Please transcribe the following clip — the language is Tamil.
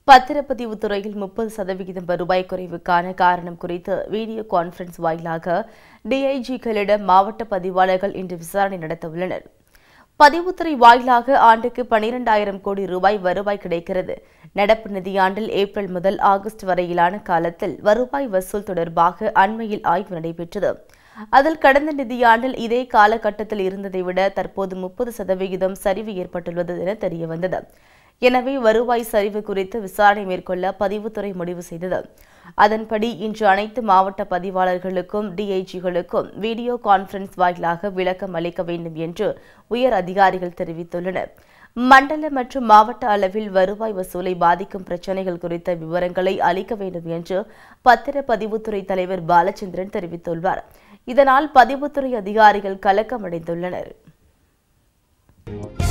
பத்திரப்பதிவு துறையில் முப்பது சதவிகிதம் வருவாய் குறைவுக்கான காரணம் குறித்து வீடியோ கான்பரன்ஸ் வாயிலாக டிஐஜிகளிடம் மாவட்ட பதிவாளர்கள் இன்று விசாரணை நடத்தவுள்ளனர் பதிவுத்துறை வாயிலாக ஆண்டுக்கு பனிரெண்டாயிரம் கோடி ரூபாய் வருவாய் கிடைக்கிறது நடப்பு நிதியாண்டில் ஏப்ரல் முதல் ஆகஸ்ட் வரையிலான காலத்தில் வருவாய் வசூல் தொடர்பாக அண்மையில் ஆய்வு நடைபெற்றது அதில் கடந்த நிதியாண்டில் இதே காலகட்டத்தில் இருந்ததை விட தற்போது முப்பது சதவிகிதம் சரிவு ஏற்பட்டுள்ளது என தெரியவந்தது எனவே வருவாய் சரிவு குறித்து விசாரணை மேற்கொள்ள பதிவுத்துறை முடிவு செய்தது அதன்படி இன்று அனைத்து மாவட்ட பதிவாளர்களுக்கும் டிஐஜிகளுக்கும் வீடியோ கான்பரன்ஸ் வாயிலாக விளக்கம் அளிக்க வேண்டும் என்று உயர் அதிகாரிகள் தெரிவித்துள்ளனர் மண்டல மற்றும் மாவட்ட அளவில் வருவாய் வசூலை பாதிக்கும் பிரச்சினைகள் குறித்த விவரங்களை அளிக்க வேண்டும் என்று பத்திரப்பதிவுத்துறை தலைவர் பாலச்சந்திரன் தெரிவித்துள்ளார் இதனால் பதிவுத்துறை அதிகாரிகள் கலக்கமடைந்துள்ளனர்